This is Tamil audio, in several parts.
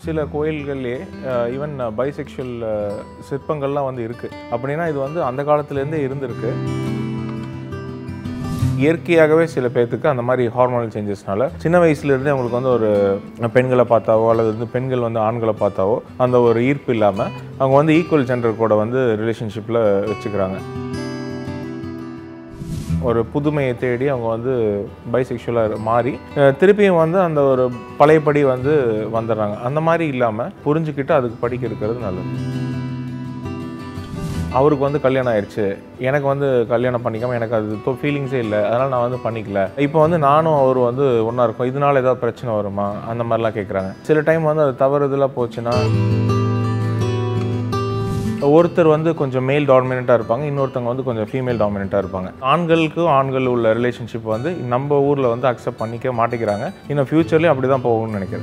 சில கோயில்கள்லேயே ஈவன் பைசெக்ஷுவல் சிற்பங்கள்லாம் வந்து இருக்குது அப்படின்னா இது வந்து அந்த காலத்துலேருந்தே இருந்திருக்கு இயற்கையாகவே சில பேர்த்துக்கு அந்த மாதிரி ஹார்மோனல் சேஞ்சஸ்னால சின்ன வயசுலேருந்தே அவங்களுக்கு வந்து ஒரு பெண்களை பார்த்தாவோ அல்லது வந்து பெண்கள் வந்து ஆண்களை பார்த்தாவோ அந்த ஒரு ஈர்ப்பு இல்லாமல் அவங்க வந்து ஈக்குவல் ஜெண்டர் கூட வந்து ரிலேஷன்ஷிப்பில் வச்சுக்கிறாங்க ஒரு புதுமையை தேடி அவங்க வந்து பைசெக்ஷுவலாக மாறி அஹ், திருப்பியும் வந்து அந்த ஒரு பழையபடி வந்து வந்துடுறாங்க அந்த மாதிரி இல்லாமல் புரிஞ்சுக்கிட்டு அதுக்கு படிக்க இருக்கிறது நல்லது அவருக்கு வந்து கல்யாணம் ஆயிடுச்சு எனக்கு வந்து கல்யாணம் பண்ணிக்காம எனக்கு அது ஃபீலிங்ஸே இல்லை அதனால் நான் வந்து பண்ணிக்கல இப்போ வந்து நானும் அவர் வந்து ஒன்றா இருக்கோம் இதனால ஏதாவது பிரச்சனை வருமா அந்த மாதிரிலாம் கேட்குறாங்க சில டைம் வந்து அது தவறுதலாக போச்சுன்னா ஒருத்தர் வந்து கொஞ்சம் மேல் டாமினண்ட்டாக இருப்பாங்க இன்னொருத்தவங்க வந்து கொஞ்சம் ஃபீமேல் டாமினண்ட்டாக இருப்பாங்க ஆண்களுக்கும் ஆண்கள் உள்ள ரிலேஷன்ஷிப் வந்து நம்ம ஊரில் வந்து அக்செப்ட் பண்ணிக்க மாட்டேங்கிறாங்க இன்னும் ஃப்யூச்சர்லேயும் அப்படி தான் போகும்னு நினைக்கிறேன்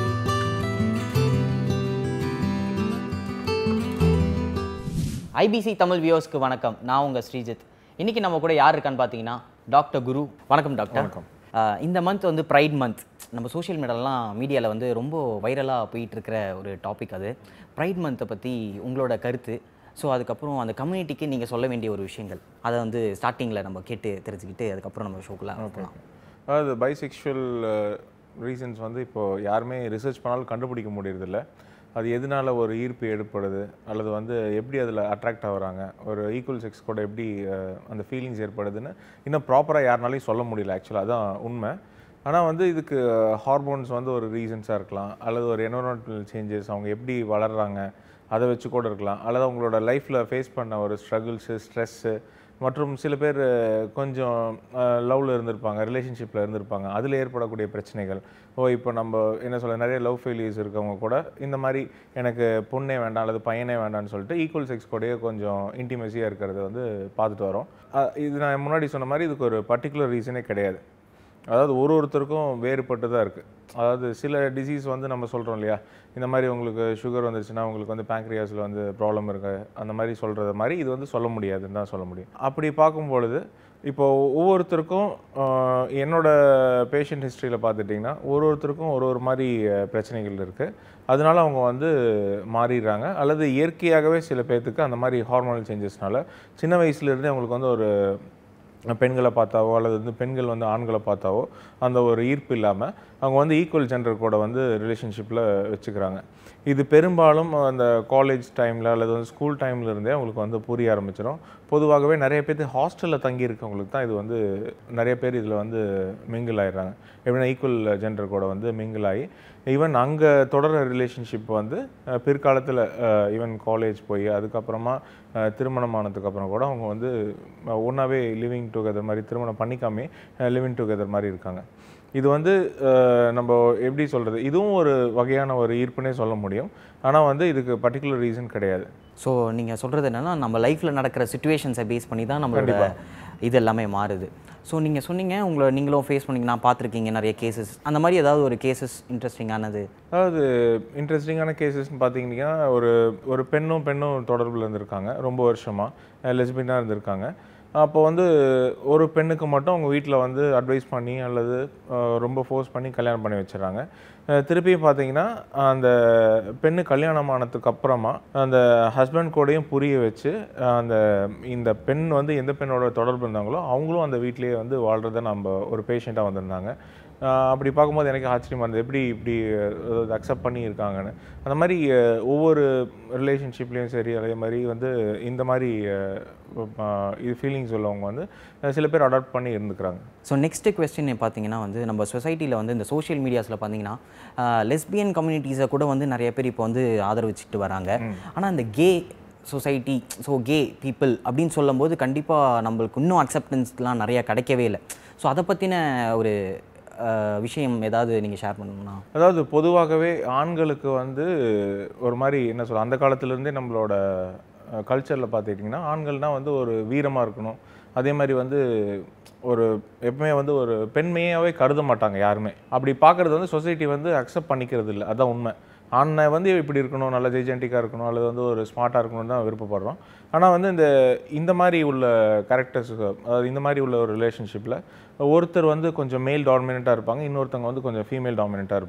ஐபிசி தமிழ் வியூவர்ஸ்க்கு வணக்கம் நான் உங்கள் ஸ்ரீஜித் இன்னைக்கு நம்ம கூட யார் இருக்கான்னு பார்த்தீங்கன்னா டாக்டர் குரு வணக்கம் டாக்டர் வணக்கம். ஆஹ் இந்த மந்த் வந்து ப்ரைட் மந்த் நம்ம சோஷியல் மீடியாலலாம் மீடியாவில் வந்து ரொம்ப வைரலாக போயிட்டு இருக்கிற ஒரு டாபிக் அது ப்ரைட் மந்த்தை பற்றி உங்களோட கருத்து ஸோ அதுக்கப்புறம் அந்த கம்யூனிட்டிக்கு நீங்கள் சொல்ல வேண்டிய ஒரு விஷயங்கள் அதை வந்து ஸ்டார்டிங்கில் நம்ம கேட்டு தெரிஞ்சுக்கிட்டு அதுக்கப்புறம் நம்ம ஷோக்குலாம் போகலாம் அதாவது பைசெக்ஷுவல் ரீசன்ஸ் வந்து இப்போது யாருமே ரிசர்ச் பண்ணாலும் கண்டுபிடிக்க முடியறதில்ல அது எதனால ஒரு ஈர்ப்பு ஏற்படுது அல்லது வந்து எப்படி அதில் அட்ராக்ட் ஆகுறாங்க ஒரு ஈக்குவல் செக்ஸ் கூட எப்படி அஹ், அந்த ஃபீலிங்ஸ் ஏற்படுதுன்னு இன்னும் ப்ராப்பராக யாருனாலையும் சொல்ல முடியல ஆக்சுவலாக அதான் உண்மை ஆனால் வந்து இதுக்கு ஹார்மோன்ஸ் வந்து ஒரு ரீசன்ஸாக இருக்கலாம் அல்லது ஒரு என்வரான்மெண்டல் சேஞ்சஸ் அவங்க எப்படி வளர்கிறாங்க அதை வச்சு கூட இருக்கலாம் அல்லது அவங்களோட லைஃப்பில் ஃபேஸ் பண்ண ஒரு ஸ்ட்ரகிள்ஸு ஸ்ட்ரெஸ்ஸு மற்றும் சில பேர் அஹ், கொஞ்சம் லவ்வில் இருந்திருப்பாங்க ரிலேஷன்ஷிப்பில் இருந்திருப்பாங்க அதில் ஏற்படக்கூடிய பிரச்சனைகள் ஓ இப்போ நம்ம என்ன சொல்ல நிறைய லவ் ஃபெயிலியர்ஸ் இருக்கவங்க கூட இந்த மாதிரி எனக்கு பொண்ணே வேண்டாம் அல்லது பையனே வேண்டாம்னு சொல்லிட்டு ஈக்குவல் செக்ஸ் கூடயே கொஞ்சம் இன்டிமேசியாக இருக்கிறத வந்து பார்த்துட்டு வரோம் அஹ், இது நான் முன்னாடி சொன்ன மாதிரி இதுக்கு ஒரு பர்டிகுலர் ரீசனே கிடையாது அதாவது ஒரு ஒருத்தருக்கும் வேறுபட்டு தான் இருக்குது அதாவது சில டிசீஸ் வந்து நம்ம சொல்கிறோம் இல்லையா இந்த மாதிரி உங்களுக்கு சுகர் வந்துருச்சுன்னா உங்களுக்கு வந்து பேங்க்ரியாஸில் வந்து ப்ராப்ளம் இருக்கு அந்த மாதிரி சொல்கிறது மாதிரி இது வந்து சொல்ல முடியாதுன்னு தான் சொல்ல முடியும் அப்படி பார்க்கும் பொழுது இப்போ ஒவ்வொருத்தருக்கும் ஆஹ், என்னோட பேஷண்ட் ஹிஸ்ட்ரியில் பார்த்துட்டிங்கன்னா ஒரு ஒருத்தருக்கும் ஒரு ஒரு மாதிரி அஹ், பிரச்சனைகள் இருக்குது அதனால அவங்க வந்து மாறிடுறாங்க அல்லது இயற்கையாகவே சில பேர்த்துக்கு அந்த மாதிரி ஹார்மோனல் சேஞ்சஸ்னால சின்ன வயசுலேருந்தே அவங்களுக்கு வந்து ஒரு பெண்களை பார்த்தாவோ அல்லது வந்து பெண்கள் வந்து ஆண்களை பார்த்தாவோ அந்த ஒரு ஈர்ப்பு இல்லாமல் அவங்க வந்து ஈக்குவல் ஜெண்டர் கூட வந்து ரிலேஷன்ஷிப்பில் வச்சுக்கிறாங்க இது பெரும்பாலும் அந்த காலேஜ் டைமில் அல்லது வந்து ஸ்கூல் டைம்ல இருந்தே அவங்களுக்கு வந்து புரிய ஆரம்பிச்சிடும் பொதுவாகவே நிறைய பேர் ஹாஸ்டலில் தங்கி இருக்கவங்களுக்கு தான் இது வந்து நிறைய பேர் இதில் வந்து மிங்கிள் ஆயிடுறாங்க எப்படின்னா ஈக்குவல் ஜெண்டர் கூட வந்து மிங்கிள் ஆகி ஈவன் அங்கே தொடர ரிலேஷன்ஷிப் வந்து அஹ், பிற்காலத்தில் ஈவன் காலேஜ் போய் அதுக்கப்புறமா அஹ், திருமணம் ஆனதுக்கப்புறம் கூட அவங்க வந்து ஒன்றாவே லிவிங் டுகெதர் மாதிரி திருமணம் பண்ணிக்காமே லிவிங் டுகெதர் மாதிரி இருக்காங்க இது வந்து அஹ், நம்ம எப்படி சொல்கிறது இதுவும் ஒரு வகையான ஒரு ஈர்ப்புனே சொல்ல முடியும் ஆனால் வந்து இதுக்கு பர்டிகுலர் ரீசன் கிடையாது ஸோ நீங்கள் சொல்கிறது என்னென்னா நம்ம லைஃப்பில் நடக்கிற சுச்சுவேஷன்ஸை பேஸ் பண்ணி தான் நம்மளோட இது எல்லாமே மாறுது ஸோ நீங்கள் சொன்னீங்க உங்களை நீங்களும் ஃபேஸ் பண்ணீங்க நான் பார்த்துருக்கீங்க நிறைய கேசஸ் அந்த மாதிரி ஏதாவது ஒரு கேசஸ் இன்ட்ரெஸ்டிங்கானது அதாவது இன்ட்ரெஸ்டிங்கான கேசஸ்னு பார்த்தீங்கன்னா ஒரு ஒரு பெண்ணும் பெண்ணும் தொடர்பில் இருந்திருக்காங்க ரொம்ப வருஷமாக லெஸ்பினாக இருந்திருக்காங்க அப்போ வந்து ஒரு பெண்ணுக்கு மட்டும் அவங்க வீட்டில் வந்து அட்வைஸ் பண்ணி அல்லது அஹ், ரொம்ப ஃபோர்ஸ் பண்ணி கல்யாணம் பண்ணி வச்சிடறாங்க அஹ், திருப்பியும் பார்த்தீங்கன்னா அந்த பெண்ணு கல்யாணம் ஆனதுக்கு அப்புறமா அந்த ஹஸ்பண்ட் கூடயும் புரிய வச்சு அஹ், அந்த இந்த பெண் வந்து எந்த பெண்ணோட தொடர்பு இருந்தாங்களோ அவங்களும் அந்த வீட்டிலேயே வந்து வாழ்கிறத நம்ம ஒரு பேஷண்ட்டாக வந்திருந்தாங்க ஆஹ் அப்படி பார்க்கும்போது எனக்கு ஆச்சரியமா இருந்தது எப்படி இப்படி அக்செப்ட் பண்ணியிருக்காங்கன்னு அந்த மாதிரி அஹ், ஒவ்வொரு ரிலேஷன்ஷிப்லேயும் சரி அதே மாதிரி வந்து இந்த மாதிரி அஹ், ஆஹ், இது ஃபீலிங்ஸ் உள்ளவங்க வந்து அஹ், சில பேர் அடாப்ட் பண்ணி இருந்துக்கிறாங்க ஸோ நெக்ஸ்ட் கொஸ்டின் பார்த்தீங்கன்னா வந்து நம்ம சொசைட்டியில் வந்து இந்த சோஷியல் மீடியாஸில் பார்த்தீங்கன்னா லெஸ்பியன் கம்யூனிட்டிஸை கூட வந்து நிறைய பேர் இப்போ வந்து ஆதரவிச்சுட்டு வராங்க ஆனால் இந்த gay society so gay people அப்படின்னு சொல்லும்போது கண்டிப்பாக நம்மளுக்கு இன்னும் அக்செப்டன்ஸ்லாம் நிறைய கிடைக்கவே இல்லை ஸோ அதை பற்றின ஒரு அஹ், விஷயம் ஏதாவது நீங்கள் ஷேர் பண்ணணும்னா அதாவது பொதுவாகவே ஆண்களுக்கு வந்து ஒரு மாதிரி என்ன சொல்ல அந்த காலத்துலேருந்தே நம்மளோட கல்ச்சரில் பார்த்துக்கிட்டிங்கன்னா ஆண்கள்னால் வந்து ஒரு வீரமாக இருக்கணும் அதே மாதிரி வந்து ஒரு எப்பவுமே வந்து ஒரு பெண்மையாவே கருத மாட்டாங்க யாருமே அப்படி பார்க்குறது வந்து சொசைட்டி வந்து அக்செப்ட் பண்ணிக்கிறது இல்லை அதான் உண்மை ஆணை வந்து இப்படி இருக்கணும் நல்ல ஜெய்ஜென்டிக்காக இருக்கணும் அல்லது வந்து ஒரு ஸ்மார்ட்டாக இருக்கணும்னு தான் விருப்பப்படுறோம் ஆனால் வந்து இந்த இந்த மாதிரி உள்ள கேரக்டர்ஸ் அதாவது இந்த மாதிரி உள்ள ஒரு ரிலேஷன்ஷிப்பில் ஒருத்தர் வந்து கொஞ்சம் மேல் டாமினண்ட்டாக இருப்பாங்க இன்னொருத்தவங்க வந்து கொஞ்சம் ஃபீமேல் டாமினண்ட்டாக இருப்பாங்க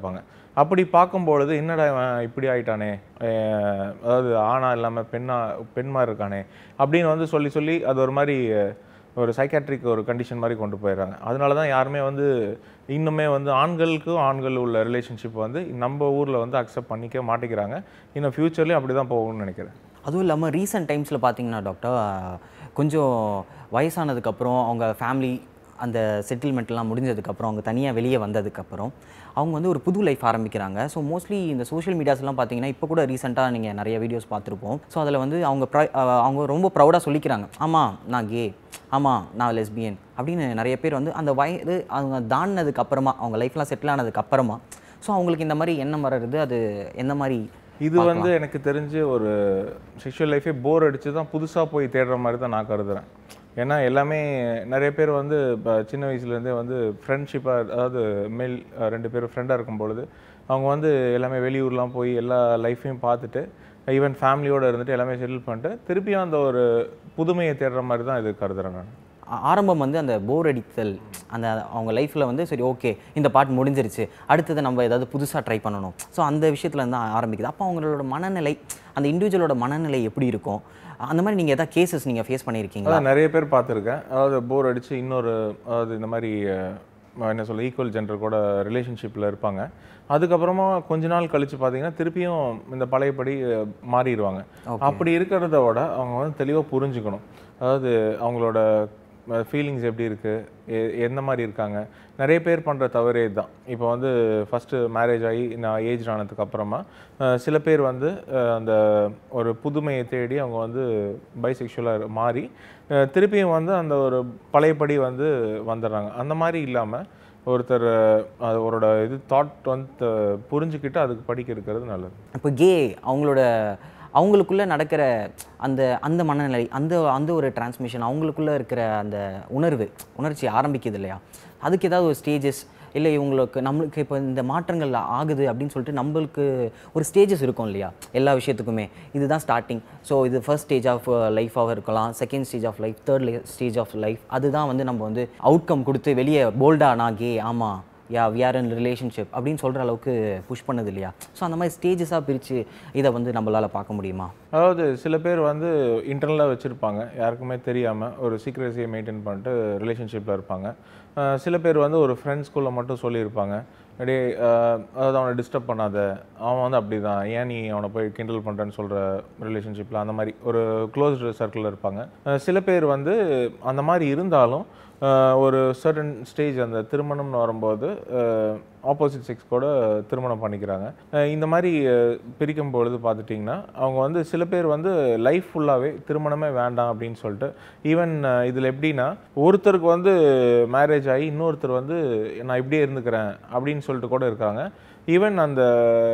அப்படி பார்க்கும்பொழுது என்னடா இவன் இப்படி ஆயிட்டானே அஹ் அதாவது ஆணா இல்லாமல் பெண்ணா பெண்மா இருக்கானே அப்படின்னு வந்து சொல்லி சொல்லி அது ஒரு மாதிரி அஹ், ஒரு சைக்காட்ரிக் ஒரு கண்டிஷன் மாதிரி கொண்டு போயிடுறாங்க அதனால தான் யாருமே வந்து இன்னுமே வந்து ஆண்களுக்கும் ஆண்கள் உள்ள ரிலேஷன்ஷிப் வந்து நம்ம ஊரில் வந்து அக்செப்ட் பண்ணிக்க மாட்டேங்கிறாங்க இன்னும் ஃப்யூச்சர்லேயும் அப்படி தான் போகும்னு நினைக்கிறேன் அதுவும் இல்லாமல் ரீசெண்ட் டைம்ஸில் பார்த்தீங்கன்னா டாக்டர் கொஞ்சம் வயசானதுக்கப்புறம் அவங்க ஃபேமிலி அந்த செட்டில்மெண்ட்லாம் முடிஞ்சதுக்கப்புறம் அவங்க தனியாக வெளியே வந்ததுக்கப்புறம் அவங்க வந்து ஒரு புது லைஃப் ஆரம்பிக்கிறாங்க ஸோ மோஸ்ட்லி இந்த சோஷியல் மீடியாஸ்லாம் பார்த்தீங்கன்னா இப்போ கூட ரீசெண்டாக நீங்கள் நிறைய வீடியோஸ் பார்த்துருப்போம் ஸோ அதில் வந்து அவங்க pri- அஹ் அவங்க ரொம்ப ப்ரௌடாக சொல்லிக்கிறாங்க ஆமாம் நான் கே ஆமாம் நான் லெஸ்பியன் அப்படின்னு நிறைய பேர் வந்து அந்த வயது அவங்க தாண்டினதுக்கு அப்புறமா அவங்க லைஃப்லாம் செட்டில் ஆனதுக்கு அப்புறமா ஸோ அவங்களுக்கு இந்த மாதிரி எண்ணம் வர்றது அது எந்த மாதிரி இது வந்து எனக்கு தெரிஞ்சு ஒரு செக்ஷுவல் லைஃபே போர் அடிச்சு தான் புதுசாக போய் தேடுற மாதிரி தான் நான் கருதுறேன் ஏன்னா எல்லாமே நிறைய பேர் வந்து இப்போ சின்ன வயசுலேருந்தே வந்து ஃப்ரெண்ட்ஷிப்பாக அதாவது மேல் அஹ், ரெண்டு பேரும் ஃப்ரெண்டாக இருக்கும் பொழுது அவங்க வந்து எல்லாமே வெளியூர்லாம் போய் எல்லா லைஃப்பையும் பார்த்துட்டு ஈவன் ஃபேமிலியோடு இருந்துட்டு எல்லாமே செட்டில் பண்ணிட்டு திருப்பியும் அந்த ஒரு புதுமையை தேடுற மாதிரி தான் இது கருதுறேன் நான் ஆ- ஆரம்பம் வந்து அந்த போர் அடித்தல் அந்த அவங்க லைஃப்பில் வந்து சரி ஓகே இந்த பாட்டு முடிஞ்சிருச்சு அடுத்தது நம்ம ஏதாவது புதுசாக ட்ரை பண்ணணும் ஸோ அந்த விஷயத்துல இருந்து தான் ஆரம்பிக்குது அப்போ அவங்களோட மனநிலை அந்த இண்டிவிஜுவலோட மனநிலை எப்படி இருக்கும் அந்த மாதிரி நீங்கள் எதாவது கேசஸ் நீங்கள் ஃபேஸ் பண்ணியிருக்கீங்களா அதான் நிறைய பேர் பார்த்துருக்கேன் அதாவது போர் அடிச்சு இன்னொரு அதாவது இந்த மாதிரி அஹ், என்ன சொல்ல ஈக்குவல் ஜெண்டர் கூட ரிலேஷன்ஷிப்பில் இருப்பாங்க அதுக்கப்புறமா கொஞ்ச நாள் கழிச்சு பார்த்தீங்கன்னா திருப்பியும் இந்த பழையபடி அஹ், மாறிடுவாங்க அப்படி இருக்கிறத விட அவங்க வந்து தெளிவாக புரிஞ்சுக்கணும் அதாவது அவங்களோட ஃபீலிங்ஸ் எப்படி இருக்குது எந்த மாதிரி இருக்காங்க நிறைய பேர் பண்ணுற தவறே இதுதான் இப்போ வந்து ஃபஸ்ட்டு மேரேஜ் ஆகி நான் ஏஜ் ஆனதுக்கு அப்புறமா அஹ், சில பேர் வந்து அஹ், அந்த ஒரு புதுமையை தேடி அவங்க வந்து பைசெக்ஷுவலாக மாறி அஹ், திருப்பியும் வந்து அந்த ஒரு பழையபடி வந்து வந்துடுறாங்க அந்த மாதிரி இல்லாமல் ஒருத்தர் அஹ், அவரோட இது தாட் வந்து புரிஞ்சுக்கிட்டு அதுக்கு படிக்க இருக்கிறது நல்லது இப்போ கே அவங்களோட அவங்களுக்குள்ள நடக்கிற அந்த அந்த மனநிலை அந்த அந்த ஒரு டிரான்ஸ்மிஷன் அவங்களுக்குள்ள இருக்கிற அந்த உணர்வு உணர்ச்சி ஆரம்பிக்குது இல்லையா அதுக்கு ஏதாவது ஒரு ஸ்டேஜஸ் இல்லை இவங்களுக்கு நம்மளுக்கு இப்போ இந்த மாற்றங்கள் ஆகுது அப்படின்னு சொல்லிட்டு நம்மளுக்கு ஒரு ஸ்டேஜஸ் இருக்கும் இல்லையா எல்லா விஷயத்துக்குமே இதுதான் ஸ்டார்டிங் ஸோ இது ஃபர்ஸ்ட் ஸ்டேஜ் ஆஃப் லைஃபாக இருக்கலாம் second stage of life third stage of life அதுதான் வந்து நம்ம வந்து அவுட்கம் கொடுத்து வெளியே போல்டா நான் கே ஆமாம் yeah we are in relationship அப்படின்னு சொல்கிற அளவுக்கு புஷ் பண்ணுது இல்லையா ஸோ அந்த மாதிரி ஸ்டேஜஸாக பிரித்து இதை வந்து நம்மளால் பார்க்க முடியுமா அதாவது சில பேர் வந்து இன்டர்னலாக வச்சுருப்பாங்க யாருக்குமே தெரியாமல் ஒரு சீக்ரஸியை மெயின்டைன் பண்ணிட்டு ரிலேஷன்ஷிப்பில் இருப்பாங்க அஹ் சில பேர் வந்து ஒரு ஃப்ரெண்ட்ஸ்குள்ளே மட்டும் சொல்லியிருப்பாங்க அப்படியே அஹ், அதாவது அவனை டிஸ்டர்ப் பண்ணாத அவன் வந்து அப்படி தான் ஏன் நீ அவனை போய் கிண்டல் பண்ணுறேன்னு சொல்கிற ரிலேஷன்ஷிப்பில் அந்த மாதிரி ஒரு க்ளோஸ்டு சர்க்கிளில் இருப்பாங்க அஹ் சில பேர் வந்து அந்த மாதிரி இருந்தாலும் அஹ், ஒரு சர்டன் ஸ்டேஜ் அந்த திருமணம்னு வரும்போது ஆப்போசிட் செக்ஸ் கூட திருமணம் பண்ணிக்கிறாங்க அஹ் இந்த மாதிரி அஹ், பிரிக்கும் பொழுது பார்த்துட்டிங்கன்னா அவங்க வந்து சில பேர் வந்து லைஃப் ஃபுல்லாகவே திருமணமே வேண்டாம் அப்படின்னு சொல்லிட்டு ஈவன் இதில் எப்படின்னா ஒருத்தருக்கு வந்து மேரேஜ் ஆகி இன்னொருத்தர் வந்து நான் இப்படியே இருந்துக்கிறேன் அப்படின்னு சொல்லிட்டு கூட இருக்காங்க ஈவன் அந்த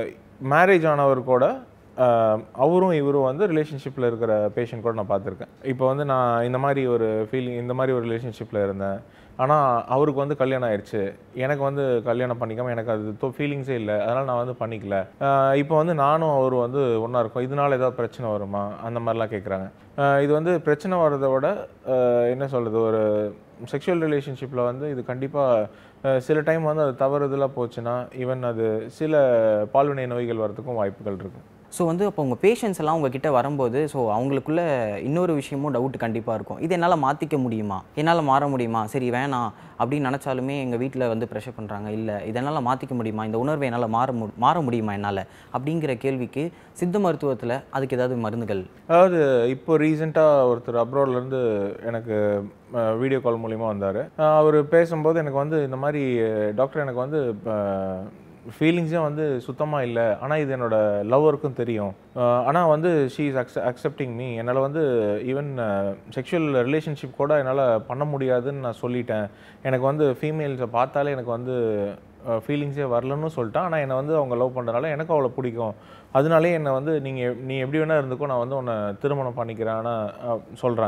மேரேஜ் ஆனவர் கூட ஆஹ் அவரும் இவரும் வந்து ரிலேஷன்ஷிப்பில் இருக்கிற பேஷண்ட் கூட நான் பார்த்துருக்கேன் இப்போ வந்து நான் இந்த மாதிரி ஒரு ஃபீலிங் இந்த மாதிரி ஒரு ரிலேஷன்ஷிப்பில் இருந்தேன் ஆனால் அவருக்கு வந்து கல்யாணம் ஆயிடுச்சு எனக்கு வந்து கல்யாணம் பண்ணிக்காம எனக்கு அது ஃபீலிங்ஸே இல்லை அதனால் நான் வந்து பண்ணிக்கல ஆஹ் இப்போ வந்து நானும் அவரும் வந்து ஒன்றா இருக்கோம் இதனால ஏதாவது பிரச்சனை வருமா அந்த மாதிரிலாம் கேட்குறாங்க இது வந்து பிரச்சனை வர்றதை விட ஆஹ் என்ன சொல்கிறது ஒரு செக்ஷுவல் ரிலேஷன்ஷிப்பில் வந்து இது கண்டிப்பாக சில டைம் வந்து அது தவறுதலாக போச்சுன்னா ஈவன் அது சில பால்வினை நோய்கள் வரதுக்கும் வாய்ப்புகள் இருக்குது ஸோ வந்து அப்போ உங்கள் பேஷண்ட்ஸ் எல்லாம் உங்ககிட்ட வரும்போது ஸோ அவங்களுக்குள்ள இன்னொரு விஷயமும் டவுட் கண்டிப்பாக இருக்கும் இது என்னால் மாற்றிக்க முடியுமா என்னால் மாற முடியுமா சரி வேணாம் அப்படின்னு நினச்சாலுமே எங்கள் வீட்டில் வந்து ப்ரெஷர் பண்ணுறாங்க இல்லை இதனால் மாற்றிக்க முடியுமா இந்த உணர்வை என்னால் மாற மு மாற முடியுமா என்னால் அப்படிங்கிற கேள்விக்கு சித்த மருத்துவத்தில் அதுக்கு ஏதாவது மருந்துகள் அதாவது இப்போ ரீசெண்டாக ஒருத்தர் அப்ராட்லேருந்து எனக்கு வீடியோ கால் மூலிமா வந்தார் அவர் பேசும்போது எனக்கு வந்து இந்த மாதிரி டாக்டர் எனக்கு வந்து ஃபீலிங்ஸே வந்து சுத்தமாக இல்லை ஆனால் இது என்னோட லவ்வருக்கும் தெரியும் ஆனால் வந்து ஷீ இஸ் அக்ச அக்செப்டிங் மீ என்னால் வந்து ஈவன் செக்ஷுவல் ரிலேஷன்ஷிப் கூட என்னால் பண்ண முடியாதுன்னு நான் சொல்லிட்டேன் எனக்கு வந்து ஃபீமேல்ஸை பார்த்தாலே எனக்கு வந்து ஃபீலிங்ஸே வரலன்னு சொல்லிட்டேன் ஆனால் என்னை வந்து அவங்க லவ் பண்ணுறதுனால எனக்கு அவளை பிடிக்கும் அதனாலே என்னை வந்து நீங்கள் நீ எப்படி வேணால் இருந்துக்கோ நான் வந்து உன்னை திருமணம் பண்ணிக்கிறேன் ஆனால் சொல்கிறாங்க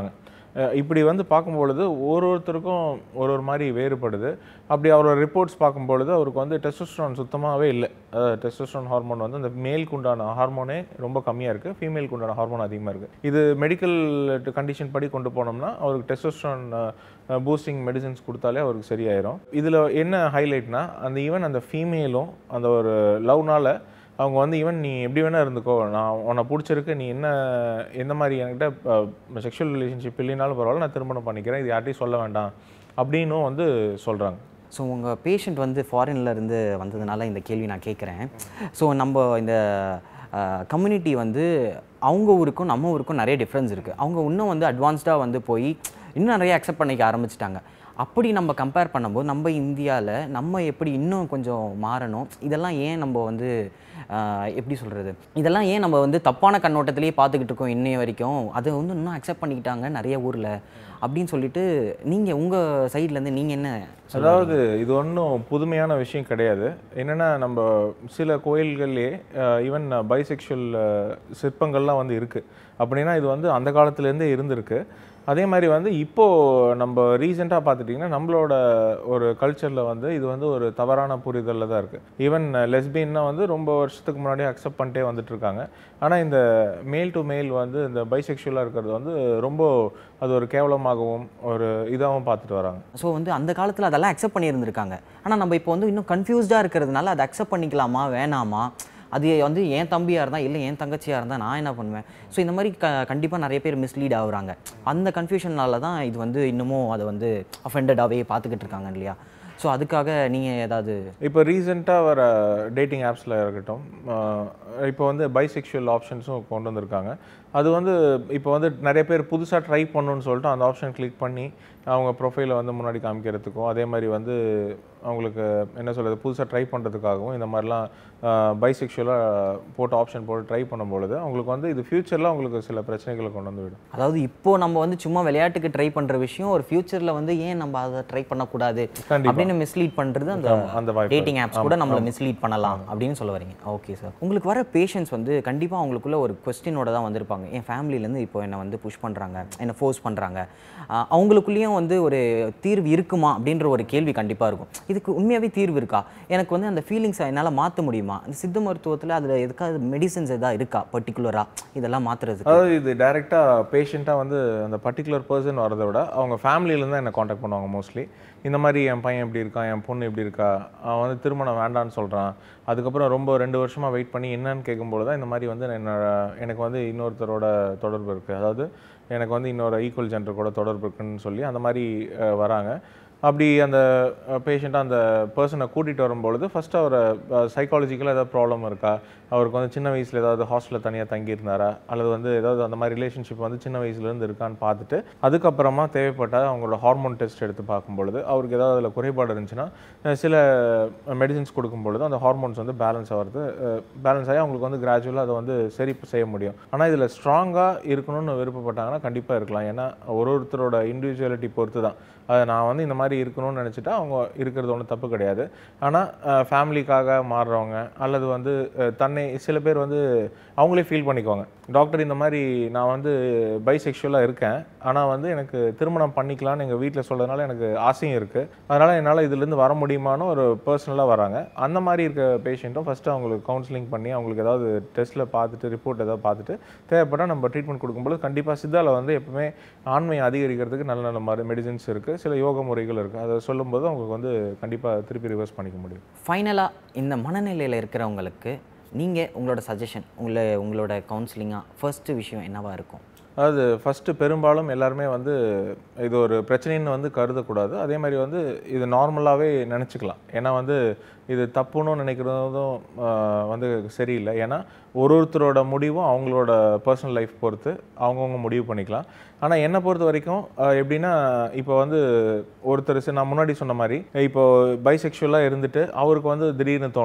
அஹ் இப்படி வந்து பார்க்கும்பொழுது ஒரு ஒருத்தருக்கும் ஒரு ஒரு மாதிரி வேறுபடுது அப்படி அவரோட ரிப்போர்ட்ஸ் பார்க்கும்பொழுது அவருக்கு வந்து டெஸ்டோஸ்டரான் சுத்தமாகவே இல்லை டெஸ்டோஸ்டரான் ஹார்மோன் வந்து அந்த மேலுக்கு உண்டான ஹார்மோனே ரொம்ப கம்மியாக இருக்குது ஃபீமேலுக்கு உண்டான ஹார்மோன் அதிகமாக இருக்குது இது மெடிக்கல் கண்டிஷன் படி கொண்டு போனோம்னா அவருக்கு டெஸ்டோஸ்டரான் பூஸ்டிங் மெடிசின்ஸ் கொடுத்தாலே அவருக்கு சரியாயிரும் இதில் என்ன ஹைலைட்னா அந்த ஈவன் அந்த ஃபீமேலும் அந்த ஒரு லவ்னால அவங்க வந்து ஈவன் நீ எப்படி வேணா இருந்துக்கோ நான் உன்னை பிடிச்சிருக்கு நீ என்ன எந்த மாதிரி என்கிட்ட செக்ஷுவல் ரிலேஷன்ஷிப் இல்லைனாலும் பரவாயில்ல நான் திருமணம் பண்ணிக்கிறேன் இது யார்ட்டையும் சொல்ல வேண்டாம் அப்படின்னும் வந்து சொல்கிறாங்க ஸோ உங்கள் பேஷண்ட் வந்து ஃபாரின்ல இருந்து வந்ததுனால இந்த கேள்வி நான் கேட்குறேன் ஸோ நம்ம இந்த கம்யூனிட்டி வந்து அவங்க ஊருக்கும் நம்ம ஊருக்கும் நிறைய டிஃப்ரென்ஸ் இருக்குது அவங்க இன்னும் வந்து அட்வான்ஸ்டாக வந்து போய் இன்னும் நிறைய அக்செப்ட் பண்ணிக்க ஆரம்பிச்சிட்டாங்க அப்படி நம்ம கம்பேர் பண்ணும்போது நம்ம இந்தியாவில் நம்ம எப்படி இன்னும் கொஞ்சம் மாறணும் இதெல்லாம் ஏன் நம்ம வந்து ஆஹ், எப்படி சொல்கிறது இதெல்லாம் ஏன் நம்ம வந்து தப்பான கண்ணோட்டத்திலேயே பார்த்துக்கிட்டு இருக்கோம் இன்னைய வரைக்கும் அதை வந்து இன்னும் அக்செப்ட் பண்ணிக்கிட்டாங்க நிறைய ஊரில் அப்படின்னு சொல்லிட்டு நீங்கள் உங்கள் சைட்லேருந்து நீங்கள் என்ன அதாவது இது ஒன்றும் புதுமையான விஷயம் கிடையாது என்னென்னா நம்ம சில கோயில்கள்லேயே ஈவன் பைசெக்ஷுவல் சிற்பங்கள்லாம் வந்து இருக்குது அப்படின்னா இது வந்து அந்த காலத்துலேருந்தே இருந்திருக்கு அதே மாதிரி வந்து இப்போது நம்ம ரீசெண்டாக பார்த்துட்டிங்கன்னா நம்மளோட ஒரு கல்ச்சரில் வந்து இது வந்து ஒரு தவறான புரிதலில் தான் இருக்குது ஈவன் லெஸ்பியன்னா வந்து ரொம்ப வருஷத்துக்கு முன்னாடியே அக்செப்ட் பண்ணிட்டே வந்துட்டு இருக்காங்க ஆனால் இந்த மேல் டு மேல் வந்து இந்த பைசெக்ஷுவலாக இருக்கிறது வந்து ரொம்ப அது ஒரு கேவலமாகவும் ஒரு இதாகவும் பார்த்துட்டு வராங்க ஸோ வந்து அந்த காலத்தில் அதெல்லாம் அக்செப்ட் பண்ணியிருந்திருக்காங்க ஆனால் நம்ம இப்போ வந்து இன்னும் கன்ஃபியூஸ்டாக இருக்கிறதுனால அதை அக்செப்ட் பண்ணிக்கலாமா வேணாமா அது வந்து என் தம்பியாக இருந்தால் இல்லை என் தங்கச்சியாக இருந்தால் நான் என்ன பண்ணுவேன் ஸோ இந்த மாதிரி க கண்டிப்பாக நிறைய பேர் மிஸ்லீட் ஆகுறாங்க அந்த கன்ஃபியூஷனால தான் இது வந்து இன்னமும் அதை வந்து அஃபெண்டடாகவே பார்த்துக்கிட்டு இருக்காங்க இல்லையா ஸோ அதுக்காக நீங்கள் ஏதாவது இப்போ ரீசெண்டாக வர டேட்டிங் ஆப்ஸில் இருக்கட்டும் ஆஹ் இப்போ வந்து பைசெக்ஷுவல் ஆப்ஷன்ஸும் கொண்டு வந்திருக்காங்க அது வந்து இப்போ வந்து நிறைய பேர் புதுசாக ட்ரை பண்ணணும்னு சொல்லிட்டு அந்த ஆப்ஷன் கிளிக் பண்ணி அவங்க ப்ரொஃபைலை வந்து முன்னாடி காமிக்கிறதுக்கும் அதே மாதிரி வந்து அவங்களுக்கு என்ன சொல்கிறது புதுசாக ட்ரை பண்ணுறதுக்காகவும் இந்த மாதிரிலாம் பைசெக்ஷுவலாக போட்டு ஆப்ஷன் போட்டு ட்ரை பண்ணும்பொழுது அவங்களுக்கு வந்து இது ஃப்யூச்சரில் அவங்களுக்கு சில பிரச்சனைகளை கொண்டு வந்து விடும் அதாவது இப்போ நம்ம வந்து சும்மா விளையாட்டுக்கு ட்ரை பண்ணுற விஷயம் ஒரு ஃபியூச்சரில் வந்து ஏன் நம்ம அதை ட்ரை பண்ணக்கூடாது கண்டிப்பா. அப்படின்னு மிஸ்லீட் பண்ணுறது அந்த அந்த வாய்ப்பு டேட்டிங் ஆப்ஸ் கூட நம்மளை மிஸ்லீட் பண்ணலாம் அப்படின்னு சொல்ல வரீங்க ஓகே சார் உங்களுக்கு வர பேஷண்ட்ஸ் வந்து கண்டிப்பாக அவங்களுக்குள்ள ஒரு கொஸ்டினோட தான் வந்திருப்பாங்க என் ஃபேமிலிலேருந்து இப்போ என்னை வந்து புஷ் பண்ணுறாங்க என்னை ஃபோர்ஸ் பண்ணுறாங்க அவங்களுக்குள்ளேயும் வந்து ஒரு தீர்வு இருக்குமா அப்படின்ற ஒரு கேள்வி கண்டிப்பாக இருக்கும் இதுக்கு உண்மையாகவே தீர்வு இருக்கா எனக்கு வந்து அந்த ஃபீலிங்ஸை என்னால் மாற்ற முடியுமா அந்த சித்த மருத்துவத்தில் அதில் எதுக்காவது மெடிசன்ஸ் எதாவது இருக்கா பர்டிகுலராக இதெல்லாம் மாற்றுறதுக்கு அதாவது இது டைரெக்டாக பேஷண்ட்டாக வந்து அந்த பர்டிகுலர் பர்சன் வரதை விட அவங்க ஃபேமிலியிலேருந்து தான் என்னை காண்டாக்ட் பண்ணுவாங்க மோஸ்ட்லி இந்த மாதிரி என் பையன் எப்படி இருக்கான் என் பொண்ணு எப்படி இருக்கா அவன் வந்து திருமணம் வேண்டான்னு சொல்கிறான் அதுக்கப்புறம் ரொம்ப ரெண்டு வருஷமாக வெயிட் பண்ணி என்னன்னு கேட்கும்போது தான் இந்த மாதிரி வந்து என்னோட எனக்கு வந்து இன்னொருத்தரோட தொடர்பு இருக்குது அதாவது எனக்கு வந்து இன்னொரு ஈக்குவல் ஜெண்டர் கூட தொடர்பு இருக்குன்னு சொல்லி அந்த மாதிரி அஹ், வராங்க அப்படி அந்த பேஷண்ட்டாக அந்த பர்சனை கூட்டிகிட்டு வரும்பொழுது ஃபஸ்ட்டு அவரை சைக்காலஜிக்கலாக ஏதாவது ப்ராப்ளம் இருக்கா அவருக்கு வந்து சின்ன வயசில் ஏதாவது ஹாஸ்டலில் தனியாக தங்கியிருந்தாரா அல்லது வந்து ஏதாவது அந்த மாதிரி ரிலேஷன்ஷிப் வந்து சின்ன வயசுலேருந்து இருக்கான்னு பார்த்துட்டு அதுக்கப்புறமா தேவைப்பட்டால் அவங்களோட ஹார்மோன் டெஸ்ட் எடுத்து பார்க்கும்பொழுது அவருக்கு ஏதாவது அதில் குறைபாடு இருந்துச்சுன்னா அஹ், சில மெடிசின்ஸ் கொடுக்கும்பொழுது அந்த ஹார்மோன்ஸ் வந்து பேலன்ஸ் ஆகிறது பேலன்ஸ் ஆகி அவங்களுக்கு வந்து கிராஜுவலாக அதை வந்து சரி செய்ய முடியும் ஆனால் இதில் ஸ்ட்ராங்காக இருக்கணும்னு விருப்பப்பட்டாங்கன்னா கண்டிப்பாக இருக்கலாம் ஏன்னா ஒரு ஒருத்தரோட இண்டிவிஜுவாலிட்டி பொறுத்து தான் அதை நான் வந்து இந்த மாதிரி இருக்கணும்னு நினச்சிட்டா அவங்க இருக்கிறது ஒன்றும் தப்பு கிடையாது ஆனால் ஃபேமிலிக்காக மாறுறவங்க அல்லது வந்து அஹ், தன்னை சில பேர் வந்து அவங்களே ஃபீல் பண்ணிக்குவாங்க டாக்டர் இந்த மாதிரி நான் வந்து பைசெக்ஷுவலாக இருக்கேன் ஆனால் வந்து எனக்கு திருமணம் பண்ணிக்கலாம்னு எங்கள் வீட்டில் சொல்கிறதுனால எனக்கு ஆசையும் இருக்குது அதனால் என்னால் இதுலேருந்து வர முடியுமான்னு ஒரு பர்சனலாக வராங்க அந்த மாதிரி இருக்க பேஷண்ட்டும் ஃபஸ்ட்டு அவங்களுக்கு கவுன்சிலிங் பண்ணி அவங்களுக்கு ஏதாவது டெஸ்ட்டில் பார்த்துட்டு ரிப்போர்ட் ஏதாவது பார்த்துட்டு தேவைப்பட்டால் நம்ம ட்ரீட்மெண்ட் கொடுக்கும்போது கண்டிப்பாக சித்தாவில் வந்து எப்பவுமே ஆண்மையை அதிகரிக்கிறதுக்கு நல்ல நல்ல மாதிரி மெடிசின்ஸ் இருக்குது சில யோக முறைகள் இருக்குது அதை சொல்லும்போது அவங்களுக்கு வந்து கண்டிப்பாக திருப்பி ரிவர்ஸ் பண்ணிக்க முடியும் ஃபைனலாக இந்த மனநிலையில் இருக்கிறவங்களுக்கு நீங்கள் உங்களோட சஜஷன் உங்களை உங்களோட கவுன்சிலிங்காக ஃபர்ஸ்ட் விஷயம் என்னவா இருக்கும் அதாவது ஃபஸ்ட்டு பெரும்பாலும் எல்லாருமே வந்து இது ஒரு பிரச்சனைன்னு வந்து கருதக்கூடாது அதே மாதிரி வந்து இது நார்மலாகவே நினச்சிக்கலாம் ஏன்னா வந்து இது தப்புன்னு நினைக்கிறதும் ஆஹ், வந்து சரியில்லை ஏன்னா ஒரு ஒருத்தரோட முடிவும் அவங்களோட பர்சனல் லைஃப் பொறுத்து அவங்கவுங்க முடிவு பண்ணிக்கலாம் ஆனால் என்னை பொறுத்த வரைக்கும் ஆஹ், எப்படின்னா இப்போ வந்து ஒருத்தர் சி- நான் முன்னாடி சொன்ன மாதிரி இப்போ பைசெக்ஷுவலாக இருந்துட்டு அவருக்கு வந்து திடீர்னு தோணும்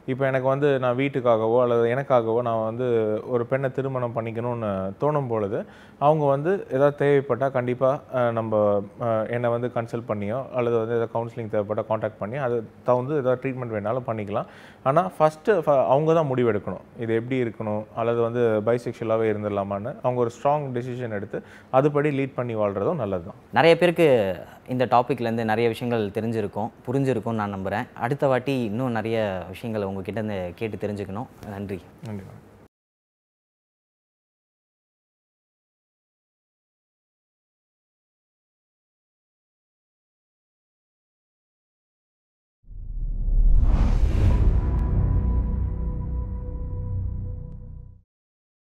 இப்போ எனக்கு வந்து நான் வீட்டுக்காகவோ அல்லது எனக்காகவோ நான் வந்து ஒரு பெண்ணை திருமணம் பண்ணிக்கணும்னு தோணும் பொழுது அவங்க வந்து ஏதாவது தேவைப்பட்டால் கண்டிப்பாக நம்ம அஹ், என்னை வந்து கன்சல்ட் பண்ணியோ அல்லது வந்து ஏதாவது கவுன்சிலிங் தேவைப்பட்டால் காண்டாக்ட் பண்ணி அது தகுந்து ஏதாவது ட்ரீட்மெண்ட் வேணாலும் பண்ணிக்கலாம் ஆனால் ஃபஸ்ட்டு அவங்க தான் முடிவெடுக்கணும் இது எப்படி இருக்கணும் அல்லது வந்து பைசெக்ஷுவலாகவே இருந்துடலாமான்னு அவங்க ஒரு ஸ்ட்ராங் டெசிஷன் எடுத்து அதுபடி லீட் பண்ணி வாழ்கிறதும் நல்லது தான் நிறைய பேருக்கு இந்த டாப்பிக்லேருந்து நிறைய விஷயங்கள் தெரிஞ்சிருக்கும் புரிஞ்சிருக்கும்னு நான் நம்புகிறேன் அடுத்த வாட்டி இன்னும் நிறைய விஷயங்கள் உங்ககிட்ட இருந்து கேட்டு தெரிஞ்சுக்கணும் நன்றி நன்றி